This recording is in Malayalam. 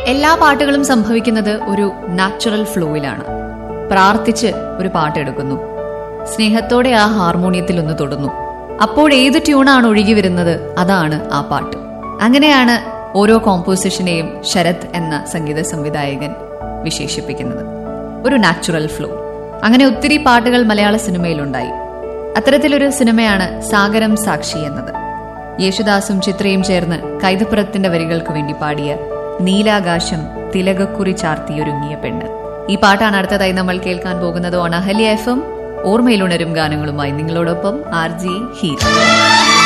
എല്ലാ പാട്ടുകളും സംഭവിക്കുന്നത് ഒരു നാച്ചുറൽ ഫ്ലോയിലാണ് പ്രാർത്ഥിച്ച് ഒരു പാട്ടെടുക്കുന്നു സ്നേഹത്തോടെ ആ ഹാർമോണിയത്തിൽ ഒന്ന് തൊടുന്നു അപ്പോൾ ഏത് ട്യൂണാണ് ഒഴുകി വരുന്നത് അതാണ് ആ പാട്ട് അങ്ങനെയാണ് ഓരോ കോമ്പോസിഷനെയും ശരത് എന്ന സംഗീത സംവിധായകൻ വിശേഷിപ്പിക്കുന്നത് ഒരു നാച്ചുറൽ ഫ്ലോ അങ്ങനെ ഒത്തിരി പാട്ടുകൾ മലയാള സിനിമയിലുണ്ടായി അത്തരത്തിലൊരു സിനിമയാണ് സാഗരം സാക്ഷി എന്നത് യേശുദാസും ചിത്രയും ചേർന്ന് കൈതപ്പുറത്തിന്റെ വരികൾക്ക് വേണ്ടി പാടിയ നീലാകാശം തിലകക്കുറി ചാർത്തിയൊരുങ്ങിയ പെണ്ണ് ഈ പാട്ടാണ് അടുത്തതായി നമ്മൾ കേൾക്കാൻ പോകുന്നത് ഓൺ അഹല്യ എഫ് എം ഓർമ്മയിലുണരും ഗാനങ്ങളുമായി നിങ്ങളോടൊപ്പം ആർ ജി ഹീര